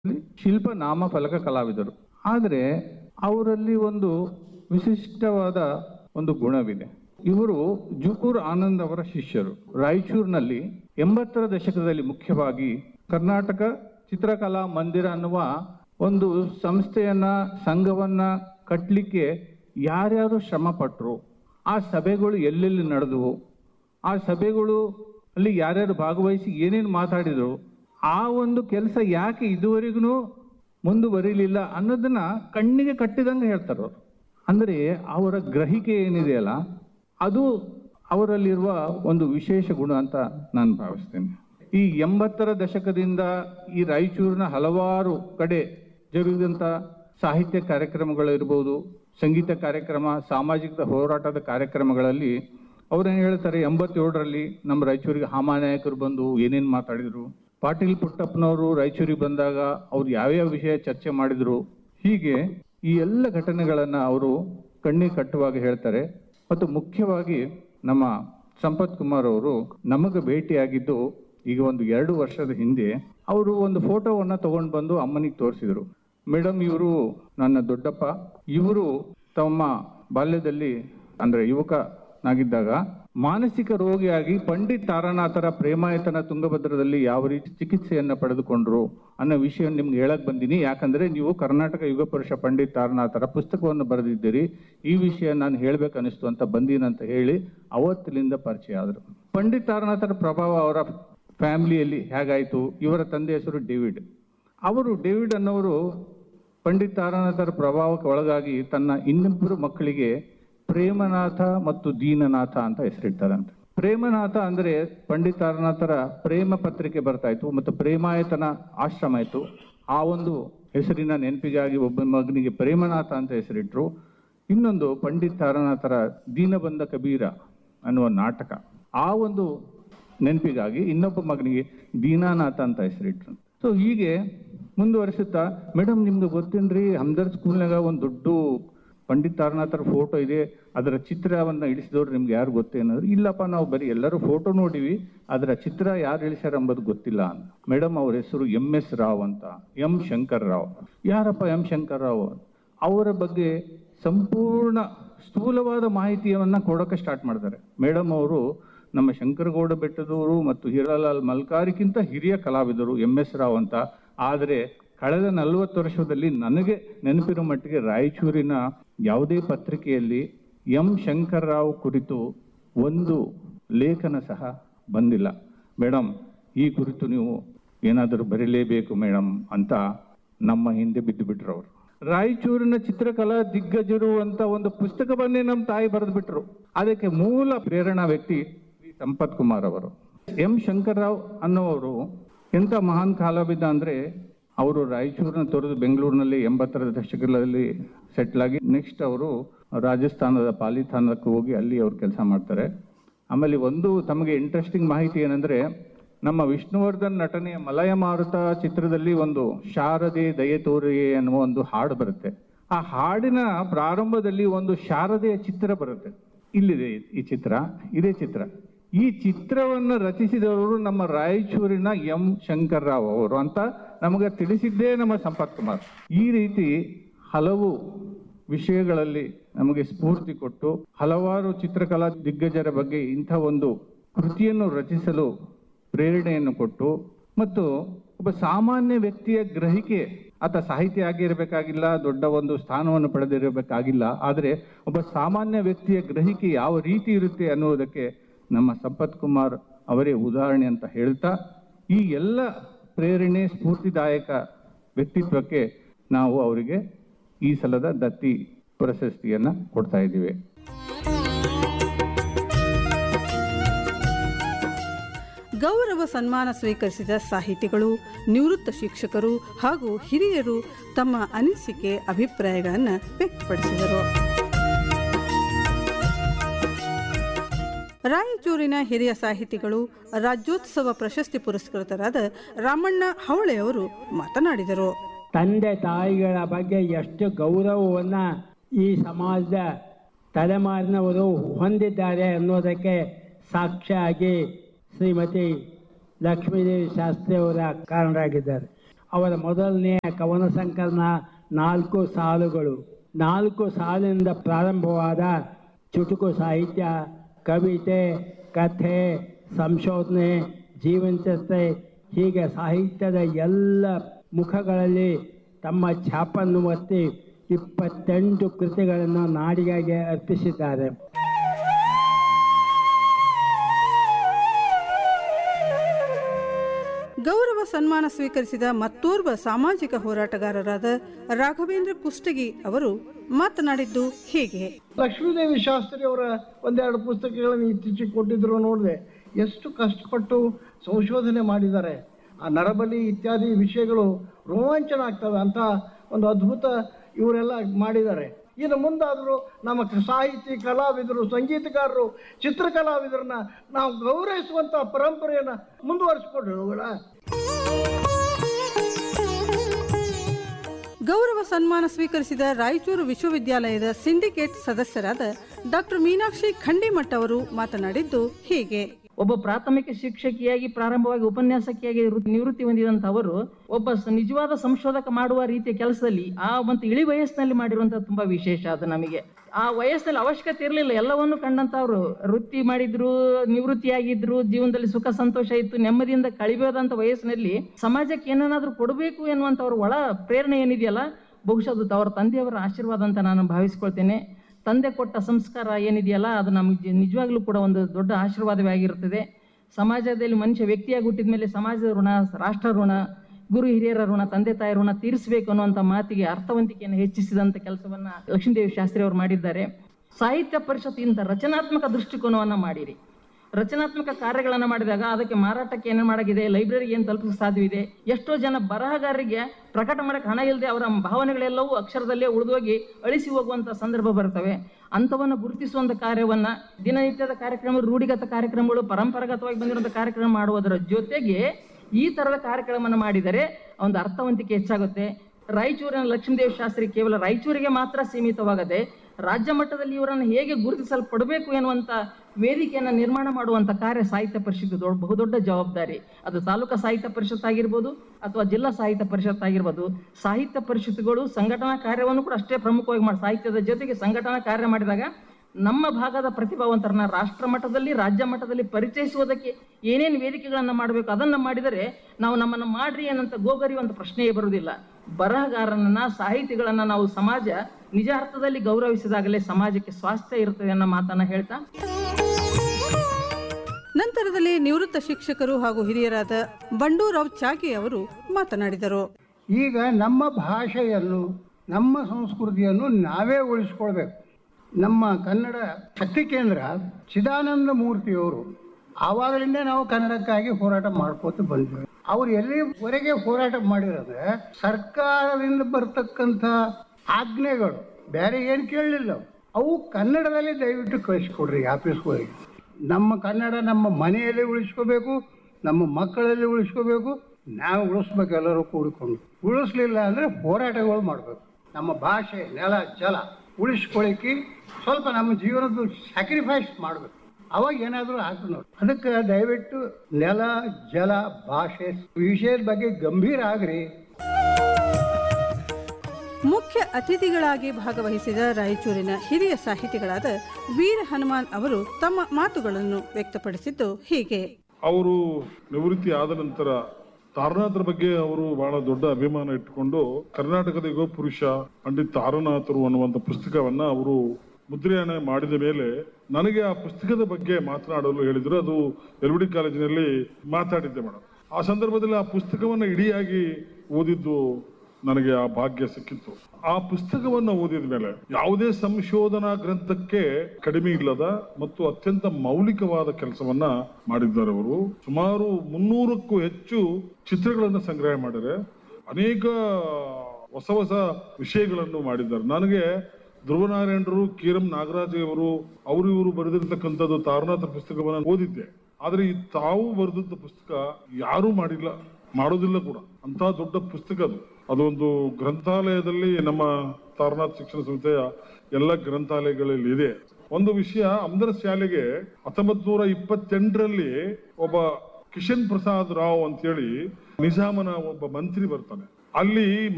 ಶಿಲ್ಪ ನಾಮಫಲಕ ಕಲಾವಿದರು ಆದರೆ ಅವರಲ್ಲಿ ಒಂದು ವಿಶಿಷ್ಟವಾದ ಒಂದು ಗುಣವಿದೆ ಇವರು ಜುಕೂರ್ ಆನಂದ್ ಅವರ ಶಿಷ್ಯರು ರಾಯಚೂರಿನಲ್ಲಿ ಎಂಬತ್ತರ ದಶಕದಲ್ಲಿ ಮುಖ್ಯವಾಗಿ ಕರ್ನಾಟಕ ಚಿತ್ರಕಲಾ ಮಂದಿರ ಅನ್ನುವ ಒಂದು ಸಂಸ್ಥೆಯನ್ನ ಸಂಘವನ್ನ ಕಟ್ಟಲಿಕ್ಕೆ ಯಾರ್ಯಾರು ಶ್ರಮ ಪಟ್ಟರು ಆ ಸಭೆಗಳು ಎಲ್ಲೆಲ್ಲಿ ನಡೆದವು ಆ ಸಭೆಗಳು ಅಲ್ಲಿ ಯಾರ್ಯಾರು ಭಾಗವಹಿಸಿ ಏನೇನು ಮಾತಾಡಿದ್ರು ಆ ಒಂದು ಕೆಲಸ ಯಾಕೆ ಇದುವರೆಗೂ ಮುಂದುವರಿಲಿಲ್ಲ ಅನ್ನೋದನ್ನ ಕಣ್ಣಿಗೆ ಕಟ್ಟಿದಂಗೆ ಹೇಳ್ತಾರೆ ಅವರು ಅಂದರೆ ಅವರ ಗ್ರಹಿಕೆ ಏನಿದೆಯಲ್ಲ ಅದು ಅವರಲ್ಲಿರುವ ಒಂದು ವಿಶೇಷ ಗುಣ ಅಂತ ನಾನು ಭಾವಿಸ್ತೇನೆ ಈ ಎಂಬತ್ತರ ದಶಕದಿಂದ ಈ ರಾಯಚೂರಿನ ಹಲವಾರು ಕಡೆ ಜರುಗಿದಂಥ ಸಾಹಿತ್ಯ ಕಾರ್ಯಕ್ರಮಗಳಿರ್ಬೋದು ಸಂಗೀತ ಕಾರ್ಯಕ್ರಮ ಸಾಮಾಜಿಕ ಹೋರಾಟದ ಕಾರ್ಯಕ್ರಮಗಳಲ್ಲಿ ಅವ್ರೇನು ಹೇಳ್ತಾರೆ ಎಂಬತ್ತೇಳರಲ್ಲಿ ನಮ್ಮ ರಾಯಚೂರಿಗೆ ಹಾಮಾನಾಯಕರು ಬಂದು ಏನೇನು ಮಾತಾಡಿದ್ರು ಪಾಟೀಲ್ ಪುಟ್ಟಪ್ಪನವರು ರಾಯಚೂರಿಗೆ ಬಂದಾಗ ಅವ್ರು ಯಾವ್ಯಾವ ವಿಷಯ ಚರ್ಚೆ ಮಾಡಿದ್ರು ಹೀಗೆ ಈ ಎಲ್ಲ ಘಟನೆಗಳನ್ನ ಅವರು ಕಣ್ಣಿಗೆ ಕಟ್ಟುವಾಗ ಹೇಳ್ತಾರೆ ಮತ್ತು ಮುಖ್ಯವಾಗಿ ನಮ್ಮ ಸಂಪತ್ ಕುಮಾರ್ ಅವರು ನಮಗೆ ಭೇಟಿಯಾಗಿದ್ದು ಈಗ ಒಂದು ಎರಡು ವರ್ಷದ ಹಿಂದೆ ಅವರು ಒಂದು ಫೋಟೋವನ್ನ ತಗೊಂಡು ಬಂದು ಅಮ್ಮನಿಗೆ ತೋರಿಸಿದ್ರು ಮೇಡಮ್ ಇವರು ನನ್ನ ದೊಡ್ಡಪ್ಪ ಇವರು ತಮ್ಮ ಬಾಲ್ಯದಲ್ಲಿ ಅಂದ್ರೆ ಯುವಕನಾಗಿದ್ದಾಗ ಮಾನಸಿಕ ರೋಗಿಯಾಗಿ ಪಂಡಿತ್ ತಾರಾನಾಥರ ಪ್ರೇಮಾಯತನ ತುಂಗಭದ್ರದಲ್ಲಿ ಯಾವ ರೀತಿ ಚಿಕಿತ್ಸೆಯನ್ನ ಪಡೆದುಕೊಂಡ್ರು ಅನ್ನೋ ವಿಷಯ ನಿಮ್ಗೆ ಹೇಳಕ್ ಬಂದೀನಿ ಯಾಕಂದ್ರೆ ನೀವು ಕರ್ನಾಟಕ ಯುಗ ಪುರುಷ ಪಂಡಿತ್ ತಾರನಾಥರ ಪುಸ್ತಕವನ್ನು ಬರೆದಿದ್ದೀರಿ ಈ ವಿಷಯ ನಾನು ಹೇಳ್ಬೇಕು ಅನಿಸ್ತು ಅಂತ ಬಂದೀನಂತ ಹೇಳಿ ಅವತ್ತಿನಿಂದ ಪರಿಚಯ ಆದರು ಪಂಡಿತ್ ತಾರನಾಥರ ಪ್ರಭಾವ ಅವರ ಫ್ಯಾಮಿಲಿಯಲ್ಲಿ ಹೇಗಾಯ್ತು ಇವರ ತಂದೆ ಹೆಸರು ಡೇವಿಡ್ ಅವರು ಡೇವಿಡ್ ಅನ್ನೋರು ಪಂಡಿತ್ ತಾರನಾಥರ ಪ್ರಭಾವಕ್ಕೆ ಒಳಗಾಗಿ ತನ್ನ ಇನ್ನಿಬ್ಬರು ಮಕ್ಕಳಿಗೆ ಪ್ರೇಮನಾಥ ಮತ್ತು ದೀನನಾಥ ಅಂತ ಹೆಸರಿಡ್ತಾರಂತೆ ಪ್ರೇಮನಾಥ ಅಂದ್ರೆ ಪಂಡಿತ್ ತಾರನಾಥರ ಪ್ರೇಮ ಪತ್ರಿಕೆ ಬರ್ತಾ ಇತ್ತು ಮತ್ತು ಪ್ರೇಮಾಯತನ ಆಶ್ರಮ ಇತ್ತು ಆ ಒಂದು ಹೆಸರಿನ ನೆನಪಿಗಾಗಿ ಒಬ್ಬ ಮಗನಿಗೆ ಪ್ರೇಮನಾಥ ಅಂತ ಹೆಸರಿಟ್ರು ಇನ್ನೊಂದು ಪಂಡಿತ್ ತಾರನಾಥರ ದೀನಬಂಧ ಕಬೀರ ಅನ್ನುವ ನಾಟಕ ಆ ಒಂದು ನೆನಪಿಗಾಗಿ ಇನ್ನೊಬ್ಬ ಮಗನಿಗೆ ದೀನಾನಾಥ ಅಂತ ಹೆಸರಿಟ್ರು ಸೊ ಹೀಗೆ ಮುಂದುವರಿಸುತ್ತಾ ಮೇಡಮ್ ನಿಮ್ಗೆ ಗೊತ್ತೇನ್ರಿ ಹಮ್ದರ್ದ್ ಸ್ಕೂಲ್ನಾಗ ಒಂದು ದೊಡ್ಡ ಪಂಡಿತ್ ತಾರನಾಥರ ಫೋಟೋ ಇದೆ ಅದರ ಚಿತ್ರವನ್ನ ಇಳಿಸಿದವ್ರು ನಿಮ್ಗೆ ಯಾರು ಗೊತ್ತೇನಂದ್ರೆ ಇಲ್ಲಪ್ಪ ನಾವು ಬರೀ ಎಲ್ಲರೂ ಫೋಟೋ ನೋಡಿವಿ ಅದರ ಚಿತ್ರ ಯಾರು ಇಳಿಸ್ಯಾರ ಎಂಬುದು ಗೊತ್ತಿಲ್ಲ ಅಂತ ಮೇಡಮ್ ಅವ್ರ ಹೆಸರು ಎಂ ಎಸ್ ರಾವ್ ಅಂತ ಎಂ ಶಂಕರ್ ರಾವ್ ಯಾರಪ್ಪ ಎಂ ಶಂಕರ್ ರಾವ್ ಅವರ ಬಗ್ಗೆ ಸಂಪೂರ್ಣ ಸ್ಥೂಲವಾದ ಮಾಹಿತಿಯನ್ನ ಕೊಡೋಕೆ ಸ್ಟಾರ್ಟ್ ಮಾಡ್ತಾರೆ ಮೇಡಮ್ ಅವರು ನಮ್ಮ ಶಂಕರಗೌಡ ಬೆಟ್ಟದವರು ಮತ್ತು ಹೀರಾಲಾಲ್ ಮಲ್ಕಾರಿಗಿಂತ ಹಿರಿಯ ಕಲಾವಿದರು ಎಂ ಎಸ್ ರಾವ್ ಅಂತ ಆದರೆ ಕಳೆದ ನಲವತ್ತು ವರ್ಷದಲ್ಲಿ ನನಗೆ ನೆನಪಿರೋ ಮಟ್ಟಿಗೆ ರಾಯಚೂರಿನ ಯಾವುದೇ ಪತ್ರಿಕೆಯಲ್ಲಿ ಎಂ ಶಂಕರ್ರಾವ್ ಕುರಿತು ಒಂದು ಲೇಖನ ಸಹ ಬಂದಿಲ್ಲ ಮೇಡಮ್ ಈ ಕುರಿತು ನೀವು ಏನಾದರೂ ಬರೀಲೇಬೇಕು ಮೇಡಮ್ ಅಂತ ನಮ್ಮ ಹಿಂದೆ ಬಿದ್ದು ಬಿಟ್ರು ಅವರು ರಾಯಚೂರಿನ ಚಿತ್ರಕಲಾ ದಿಗ್ಗಜರು ಅಂತ ಒಂದು ಪುಸ್ತಕವನ್ನೇ ನಮ್ಮ ತಾಯಿ ಬರೆದು ಬಿಟ್ರು ಅದಕ್ಕೆ ಮೂಲ ಪ್ರೇರಣಾ ವ್ಯಕ್ತಿ ಶ್ರೀ ಸಂಪತ್ ಕುಮಾರ್ ಅವರು ಎಂ ಶಂಕರ್ರಾವ್ ಅನ್ನೋರು ಎಂಥ ಮಹಾನ್ ಕಲಾವಿದ ಅಂದ್ರೆ ಅವರು ರಾಯಚೂರಿನ ತೊರೆದು ಬೆಂಗಳೂರಿನಲ್ಲಿ ಎಂಬತ್ತರ ದಶಕಗಳಲ್ಲಿ ಸೆಟ್ಲ್ ಆಗಿ ನೆಕ್ಸ್ಟ್ ಅವರು ರಾಜಸ್ಥಾನದ ಪಾಲಿತಾನಕ್ಕೆ ಹೋಗಿ ಅಲ್ಲಿ ಅವ್ರು ಕೆಲಸ ಮಾಡ್ತಾರೆ ಆಮೇಲೆ ಒಂದು ತಮಗೆ ಇಂಟ್ರೆಸ್ಟಿಂಗ್ ಮಾಹಿತಿ ಏನಂದ್ರೆ ನಮ್ಮ ವಿಷ್ಣುವರ್ಧನ್ ನಟನೆಯ ಮಲಯ ಮಾರುತ ಚಿತ್ರದಲ್ಲಿ ಒಂದು ಶಾರದೆ ದಯೆ ತೋರಿಯೇ ಅನ್ನುವ ಒಂದು ಹಾಡು ಬರುತ್ತೆ ಆ ಹಾಡಿನ ಪ್ರಾರಂಭದಲ್ಲಿ ಒಂದು ಶಾರದೆಯ ಚಿತ್ರ ಬರುತ್ತೆ ಇಲ್ಲಿದೆ ಈ ಚಿತ್ರ ಇದೇ ಚಿತ್ರ ಈ ಚಿತ್ರವನ್ನು ರಚಿಸಿದವರು ನಮ್ಮ ರಾಯಚೂರಿನ ಎಂ ಶಂಕರ್ರಾವ್ ಅವರು ಅಂತ ನಮಗೆ ತಿಳಿಸಿದ್ದೇ ನಮ್ಮ ಸಂಪತ್ ಕುಮಾರ್ ಈ ರೀತಿ ಹಲವು ವಿಷಯಗಳಲ್ಲಿ ನಮಗೆ ಸ್ಫೂರ್ತಿ ಕೊಟ್ಟು ಹಲವಾರು ಚಿತ್ರಕಲಾ ದಿಗ್ಗಜರ ಬಗ್ಗೆ ಇಂಥ ಒಂದು ಕೃತಿಯನ್ನು ರಚಿಸಲು ಪ್ರೇರಣೆಯನ್ನು ಕೊಟ್ಟು ಮತ್ತು ಒಬ್ಬ ಸಾಮಾನ್ಯ ವ್ಯಕ್ತಿಯ ಗ್ರಹಿಕೆ ಆತ ಸಾಹಿತ್ಯ ಆಗಿರಬೇಕಾಗಿಲ್ಲ ದೊಡ್ಡ ಒಂದು ಸ್ಥಾನವನ್ನು ಪಡೆದಿರಬೇಕಾಗಿಲ್ಲ ಆದರೆ ಒಬ್ಬ ಸಾಮಾನ್ಯ ವ್ಯಕ್ತಿಯ ಗ್ರಹಿಕೆ ಯಾವ ರೀತಿ ಇರುತ್ತೆ ಅನ್ನುವುದಕ್ಕೆ ನಮ್ಮ ಸಂಪತ್ ಕುಮಾರ್ ಅವರೇ ಉದಾಹರಣೆ ಅಂತ ಹೇಳ್ತಾ ಈ ಎಲ್ಲ ಪ್ರೇರಣೆ ಸ್ಫೂರ್ತಿದಾಯಕ ವ್ಯಕ್ತಿತ್ವಕ್ಕೆ ನಾವು ಅವರಿಗೆ ಈ ಸಲದ ದತ್ತಿ ಪ್ರಶಸ್ತಿಯನ್ನ ಕೊಡ್ತಾ ಇದ್ದೀವಿ ಗೌರವ ಸನ್ಮಾನ ಸ್ವೀಕರಿಸಿದ ಸಾಹಿತಿಗಳು ನಿವೃತ್ತ ಶಿಕ್ಷಕರು ಹಾಗೂ ಹಿರಿಯರು ತಮ್ಮ ಅನಿಸಿಕೆ ಅಭಿಪ್ರಾಯಗಳನ್ನು ವ್ಯಕ್ತಪಡಿಸಿದರು ರಾಯಚೂರಿನ ಹಿರಿಯ ಸಾಹಿತಿಗಳು ರಾಜ್ಯೋತ್ಸವ ಪ್ರಶಸ್ತಿ ಪುರಸ್ಕೃತರಾದ ರಾಮಣ್ಣ ಹವಳೆಯವರು ಮಾತನಾಡಿದರು ತಂದೆ ತಾಯಿಗಳ ಬಗ್ಗೆ ಎಷ್ಟು ಗೌರವವನ್ನು ಈ ಸಮಾಜದ ತಲೆಮಾರಿನವರು ಹೊಂದಿದ್ದಾರೆ ಅನ್ನೋದಕ್ಕೆ ಸಾಕ್ಷಿಯಾಗಿ ಶ್ರೀಮತಿ ಲಕ್ಷ್ಮೀದೇವಿ ಶಾಸ್ತ್ರಿ ಅವರ ಕಾರಣರಾಗಿದ್ದಾರೆ ಅವರ ಮೊದಲನೆಯ ಕವನ ಸಂಕಲನ ನಾಲ್ಕು ಸಾಲುಗಳು ನಾಲ್ಕು ಸಾಲಿನಿಂದ ಪ್ರಾರಂಭವಾದ ಚುಟುಕು ಸಾಹಿತ್ಯ ಕವಿತೆ ಕಥೆ ಸಂಶೋಧನೆ ಜೀವನ ಚರಿತ್ರೆ ಹೀಗೆ ಸಾಹಿತ್ಯದ ಎಲ್ಲ ಮುಖಗಳಲ್ಲಿ ತಮ್ಮ ಛಾಪನ್ನು ಒತ್ತಿ ಇಪ್ಪತ್ತೆಂಟು ಕೃತಿಗಳನ್ನು ನಾಡಿಗಾಗಿ ಅರ್ಪಿಸಿದ್ದಾರೆ ಗೌರವ ಸನ್ಮಾನ ಸ್ವೀಕರಿಸಿದ ಮತ್ತೋರ್ವ ಸಾಮಾಜಿಕ ಹೋರಾಟಗಾರರಾದ ರಾಘವೇಂದ್ರ ಕುಷ್ಟಗಿ ಅವರು ಮಾತನಾಡಿದ್ದು ಹೀಗೆ ಲಕ್ಷ್ಮೀದೇವಿ ಶಾಸ್ತ್ರಿ ಅವರ ಒಂದೆರಡು ಪುಸ್ತಕಗಳನ್ನು ಇತ್ತೀಚೆಗೆ ಕೊಟ್ಟಿದ್ರು ನೋಡಿದೆ ಎಷ್ಟು ಕಷ್ಟಪಟ್ಟು ಸಂಶೋಧನೆ ಮಾಡಿದ್ದಾರೆ ಆ ನರಬಲಿ ಇತ್ಯಾದಿ ವಿಷಯಗಳು ರೋಮಾಂಚನ ಆಗ್ತವೆ ಅಂತ ಒಂದು ಅದ್ಭುತ ಇವರೆಲ್ಲ ಮಾಡಿದ್ದಾರೆ ಇನ್ನು ಮುಂದಾದರೂ ನಮ್ಮ ಕ- ಸಾಹಿತಿ ಕಲಾವಿದರು ಸಂಗೀತಗಾರರು ಚಿತ್ರಕಲಾವಿದರನ್ನ ನಾವು ಗೌರವಿಸುವಂಥ ಪರಂಪರೆಯನ್ನು ಮುಂದುವರಿಸ್ಕೊಂಡ್ರ ಗೌರವ ಸನ್ಮಾನ ಸ್ವೀಕರಿಸಿದ ರಾಯಚೂರು ವಿಶ್ವವಿದ್ಯಾಲಯದ ಸಿಂಡಿಕೇಟ್ ಸದಸ್ಯರಾದ ಡಾಕ್ಟರ್ ಮೀನಾಕ್ಷಿ ಖಂಡಿಮಠ್ ಅವರು ಮಾತನಾಡಿದ್ದು ಹೀಗೆ ಒಬ್ಬ ಪ್ರಾಥಮಿಕ ಶಿಕ್ಷಕಿಯಾಗಿ ಪ್ರಾರಂಭವಾಗಿ ಉಪನ್ಯಾಸಕಿಯಾಗಿ ವೃ- ನಿವೃತ್ತಿ ಹೊಂದಿದಂತ ಅವರು ಒಬ್ಬ ಸ- ನಿಜವಾದ ಸಂಶೋಧಕ ಮಾಡುವ ರೀತಿಯ ಕೆಲಸದಲ್ಲಿ ಆ ಮತ್ತು ಇಳಿ ವಯಸ್ಸಿನಲ್ಲಿ ಮಾಡಿರುವಂತಹ ತುಂಬಾ ವಿಶೇಷ ಅದು ನಮಗೆ ಆ ವಯಸ್ಸಿನಲ್ಲಿ ಅವಶ್ಯಕತೆ ಇರಲಿಲ್ಲ ಎಲ್ಲವನ್ನು ಕಂಡಂತವ್ರು ವೃತ್ತಿ ಮಾಡಿದ್ರು ನಿವೃತ್ತಿಯಾಗಿದ್ರು ಜೀವನದಲ್ಲಿ ಸುಖ ಸಂತೋಷ ಇತ್ತು ನೆಮ್ಮದಿಯಿಂದ ಕಳಿಬೋದಂತ ವಯಸ್ಸಿನಲ್ಲಿ ಸಮಾಜಕ್ಕೆ ಏನನ್ನಾದ್ರೂ ಕೊಡಬೇಕು ಎನ್ನುವಂತ ಅವ್ರ ಒಳ ಪ್ರೇರಣೆ ಏನಿದೆಯಲ್ಲ ಬಹುಶಃ ಅದು ಅವರ ತಂದೆಯವರ ಆಶೀರ್ವಾದ ಅಂತ ನಾನು ಭಾವಿಸ್ಕೊಳ್ತೇನೆ ತಂದೆ ಕೊಟ್ಟ ಸಂಸ್ಕಾರ ಏನಿದೆಯಲ್ಲ ಅದು ನಮಗೆ ನಿಜವಾಗ್ಲೂ ಕೂಡ ಒಂದು ದೊಡ್ಡ ಆಶೀರ್ವಾದವೇ ಆಗಿರುತ್ತದೆ ಸಮಾಜದಲ್ಲಿ ಮನುಷ್ಯ ವ್ಯಕ್ತಿಯಾಗಿ ಹುಟ್ಟಿದ ಮೇಲೆ ಸಮಾಜದ ಋಣ ರಾಷ್ಟ್ರ ಋಣ ಗುರು ಹಿರಿಯರ ಋಣ ತಂದೆ ತಾಯಿ ಋಣ ತೀರಿಸಬೇಕು ಅನ್ನುವಂಥ ಮಾತಿಗೆ ಅರ್ಥವಂತಿಕೆಯನ್ನು ಹೆಚ್ಚಿಸಿದಂಥ ಕೆಲಸವನ್ನ ಲಕ್ಷ್ಮೀದೇವಿ ಶಾಸ್ತ್ರಿ ಅವರು ಮಾಡಿದ್ದಾರೆ ಸಾಹಿತ್ಯ ಪರಿಷತ್ ಇಂಥ ರಚನಾತ್ಮಕ ದೃಷ್ಟಿಕೋನವನ್ನ ಮಾಡಿರಿ ರಚನಾತ್ಮಕ ಕಾರ್ಯಗಳನ್ನು ಮಾಡಿದಾಗ ಅದಕ್ಕೆ ಮಾರಾಟಕ್ಕೆ ಏನೇನು ಮಾಡಾಗಿದೆ ಲೈಬ್ರರಿಗೆ ಏನು ತಲುಪಿಸ ಸಾಧ್ಯವಿದೆ ಎಷ್ಟೋ ಜನ ಬರಹಗಾರರಿಗೆ ಪ್ರಕಟ ಮಾಡಕ್ಕೆ ಹಣ ಇಲ್ಲದೆ ಅವರ ಭಾವನೆಗಳೆಲ್ಲವೂ ಅಕ್ಷರದಲ್ಲೇ ಉಳಿದೋಗಿ ಅಳಿಸಿ ಹೋಗುವಂಥ ಸಂದರ್ಭ ಬರ್ತವೆ ಅಂಥವನ್ನು ಗುರುತಿಸುವಂಥ ಕಾರ್ಯವನ್ನ ದಿನನಿತ್ಯದ ಕಾರ್ಯಕ್ರಮ ರೂಢಿಗತ ಕಾರ್ಯಕ್ರಮಗಳು ಪರಂಪರಾಗತವಾಗಿ ಬಂದಿರುವಂಥ ಕಾರ್ಯಕ್ರಮ ಮಾಡುವುದರ ಜೊತೆಗೆ ಈ ಥರದ ಕಾರ್ಯಕ್ರಮವನ್ನು ಮಾಡಿದರೆ ಒಂದು ಅರ್ಥವಂತಿಕೆ ಹೆಚ್ಚಾಗುತ್ತೆ ರಾಯಚೂರಿನ ಲಕ್ಷ್ಮೀದೇವಿ ಶಾಸ್ತ್ರಿ ಕೇವಲ ರಾಯಚೂರಿಗೆ ಮಾತ್ರ ಸೀಮಿತವಾಗದೆ ರಾಜ್ಯ ಮಟ್ಟದಲ್ಲಿ ಇವರನ್ನು ಹೇಗೆ ಗುರುತಿಸಲ್ಪಡಬೇಕು ಎನ್ನುವಂಥ ವೇದಿಕೆಯನ್ನು ನಿರ್ಮಾಣ ಮಾಡುವಂಥ ಕಾರ್ಯ ಸಾಹಿತ್ಯ ಪರಿಷತ್ ದೊಡ್ಡ ಬಹುದೊಡ್ಡ ಜವಾಬ್ದಾರಿ ಅದು ತಾಲೂಕಾ ಸಾಹಿತ್ಯ ಪರಿಷತ್ ಆಗಿರ್ಬೋದು ಅಥವಾ ಜಿಲ್ಲಾ ಸಾಹಿತ್ಯ ಪರಿಷತ್ ಆಗಿರ್ಬೋದು ಸಾಹಿತ್ಯ ಪರಿಷತ್ಗಳು ಸಂಘಟನಾ ಕಾರ್ಯವನ್ನು ಕೂಡ ಅಷ್ಟೇ ಪ್ರಮುಖವಾಗಿ ಮಾಡಿ ಸಾಹಿತ್ಯದ ಜೊತೆಗೆ ಸಂಘಟನಾ ಕಾರ್ಯ ಮಾಡಿದಾಗ ನಮ್ಮ ಭಾಗದ ಪ್ರತಿಭಾವಂತರನ್ನ ರಾಷ್ಟ್ರ ಮಟ್ಟದಲ್ಲಿ ರಾಜ್ಯ ಮಟ್ಟದಲ್ಲಿ ಪರಿಚಯಿಸುವುದಕ್ಕೆ ಏನೇನು ವೇದಿಕೆಗಳನ್ನು ಮಾಡಬೇಕು ಅದನ್ನು ಮಾಡಿದರೆ ನಾವು ನಮ್ಮನ್ನು ಮಾಡ್ರಿ ಏನಂತ ಗೋಗರಿಯುವಂಥ ಪ್ರಶ್ನೆಯೇ ಬರುವುದಿಲ್ಲ ಬರಹಗಾರನನ್ನ ಸಾಹಿತಿಗಳನ್ನ ನಾವು ಸಮಾಜ ನಿಜ ಅರ್ಥದಲ್ಲಿ ಗೌರವಿಸಿದಾಗಲೇ ಸಮಾಜಕ್ಕೆ ಸ್ವಾಸ್ಥ್ಯ ಇರ್ತದೆ ಅನ್ನೋ ಮಾತನ್ನ ಹೇಳ್ತಾ ನಂತರದಲ್ಲಿ ನಿವೃತ್ತ ಶಿಕ್ಷಕರು ಹಾಗೂ ಹಿರಿಯರಾದ ಬಂಡೂರಾವ್ ಚಾಗಿ ಅವರು ಮಾತನಾಡಿದರು ಈಗ ನಮ್ಮ ಭಾಷೆಯನ್ನು ನಮ್ಮ ಸಂಸ್ಕೃತಿಯನ್ನು ನಾವೇ ಉಳಿಸ್ಕೊಳ್ಬೇಕು ನಮ್ಮ ಕನ್ನಡ ಶಕ್ತಿ ಕೇಂದ್ರ ಚಿದಾನಂದ ಮೂರ್ತಿಯವರು ಆವಾಗಲಿಂದ ನಾವು ಕನ್ನಡಕ್ಕಾಗಿ ಹೋರಾಟ ಮಾಡ್ಕೋತ ಬಂದಿದ್ದೇವೆ ಅವ್ರು ಎಲ್ಲಿವರೆಗೆ ಹೋರಾಟ ಮಾಡಿರೋದ್ರೆ ಸರ್ಕಾರದಿಂದ ಬರ್ತಕ್ಕಂಥ ಆಜ್ಞೆಗಳು ಬೇರೆ ಏನು ಕೇಳಲಿಲ್ಲ ಅವು ಕನ್ನಡದಲ್ಲಿ ದಯವಿಟ್ಟು ಕಳಿಸ್ಕೊಡ್ರಿ ಆಫೀಸ್ಗಳಿಗೆ ನಮ್ಮ ಕನ್ನಡ ನಮ್ಮ ಮನೆಯಲ್ಲಿ ಉಳಿಸ್ಕೋಬೇಕು ನಮ್ಮ ಮಕ್ಕಳಲ್ಲಿ ಉಳಿಸ್ಕೋಬೇಕು ನಾವು ಉಳಿಸ್ಬೇಕು ಎಲ್ಲರೂ ಕೂಡಿಕೊಂಡು ಉಳಿಸ್ಲಿಲ್ಲ ಅಂದರೆ ಹೋರಾಟಗಳು ಮಾಡಬೇಕು ನಮ್ಮ ಭಾಷೆ ನೆಲ ಜಲ ಉಳಿಸ್ಕೊಳ್ಳಿಕ್ಕೆ ಸ್ವಲ್ಪ ನಮ್ಮ ಜೀವನದ ಸ್ಯಾಕ್ರಿಫೈಸ್ ಮಾಡಬೇಕು ಅವಾಗ ಏನಾದರೂ ಆಗ್ತದೆ ನೋಡಿ ಅದಕ್ಕೆ ದಯವಿಟ್ಟು ನೆಲ ಜಲ ಭಾಷೆ ವಿಷಯದ ಬಗ್ಗೆ ಗಂಭೀರ ಆಗ್ರಿ ಮುಖ್ಯ ಅತಿಥಿಗಳಾಗಿ ಭಾಗವಹಿಸಿದ ರಾಯಚೂರಿನ ಹಿರಿಯ ಸಾಹಿತಿಗಳಾದ ವೀರ ಹನುಮಾನ್ ಅವರು ತಮ್ಮ ಮಾತುಗಳನ್ನು ವ್ಯಕ್ತಪಡಿಸಿದ್ದು ಹೀಗೆ ಅವರು ನಿವೃತ್ತಿ ಆದ ನಂತರ ತಾರನಾಥರ ಬಗ್ಗೆ ಅವರು ಬಹಳ ದೊಡ್ಡ ಅಭಿಮಾನ ಇಟ್ಟುಕೊಂಡು ಕರ್ನಾಟಕದ ಯುಗ ಪುರುಷ ಪಂಡಿತ್ ತಾರನಾಥರು ಅನ್ನುವಂಥ ಪುಸ್ತಕವನ್ನ ಅವರು ಮುದ್ರಣೆ ಮಾಡಿದ ಮೇಲೆ ನನಗೆ ಆ ಪುಸ್ತಕದ ಬಗ್ಗೆ ಮಾತನಾಡಲು ಹೇಳಿದ್ರು ಅದು ಎಲ್ವಿಡಿ ಕಾಲೇಜಿನಲ್ಲಿ ಮಾತಾಡಿದ್ದೆ ಮೇಡಮ್ ಆ ಸಂದರ್ಭದಲ್ಲಿ ಆ ಪುಸ್ತಕವನ್ನ ಇಡಿಯಾಗಿ ಓದಿದ್ದು ನನಗೆ ಆ ಭಾಗ್ಯ ಸಿಕ್ಕಿತ್ತು ಆ ಪುಸ್ತಕವನ್ನ ಓದಿದ ಮೇಲೆ ಯಾವುದೇ ಸಂಶೋಧನಾ ಗ್ರಂಥಕ್ಕೆ ಕಡಿಮೆ ಇಲ್ಲದ ಮತ್ತು ಅತ್ಯಂತ ಮೌಲಿಕವಾದ ಕೆಲಸವನ್ನ ಮಾಡಿದ್ದಾರೆ ಅವರು ಸುಮಾರು ಮುನ್ನೂರಕ್ಕೂ ಹೆಚ್ಚು ಚಿತ್ರಗಳನ್ನು ಸಂಗ್ರಹ ಮಾಡಿದ್ದಾರೆ ಅನೇಕ ಹೊಸ ಹೊಸ ವಿಷಯಗಳನ್ನು ಮಾಡಿದ್ದಾರೆ ನನಗೆ ಧ್ರುವನಾರಾಯಣರು ಕೀರಂ ನಾಗರಾಜ್ ಅವರು ಅವರು ಇವರು ಬರೆದಿರ್ತಕ್ಕಂಥದ್ದು ತಾರನಾಥ ಪುಸ್ತಕವನ್ನು ಓದಿದ್ದೆ ಆದ್ರೆ ಈ ತಾವು ಬರೆದಂತ ಪುಸ್ತಕ ಯಾರೂ ಮಾಡಿಲ್ಲ ಮಾಡೋದಿಲ್ಲ ಕೂಡ ಅಂತ ದೊಡ್ಡ ಪುಸ್ತಕ ಅದು ಅದೊಂದು ಗ್ರಂಥಾಲಯದಲ್ಲಿ ನಮ್ಮ ತಾರನಾಥ್ ಶಿಕ್ಷಣ ಸಂಸ್ಥೆಯ ಎಲ್ಲ ಗ್ರಂಥಾಲಯಗಳಲ್ಲಿ ಇದೆ ಒಂದು ವಿಷಯ ಅಮೃತ ಶಾಲೆಗೆ ಹತ್ತೊಂಬತ್ ನೂರ ಇಪ್ಪತ್ತೆಂಟರಲ್ಲಿ ಒಬ್ಬ ಕಿಶನ್ ಪ್ರಸಾದ್ ರಾವ್ ಅಂತೇಳಿ ನಿಜಾಮನ ಒಬ್ಬ ಮಂತ್ರಿ ಬರ್ತಾನೆ ಅಲ್ಲಿ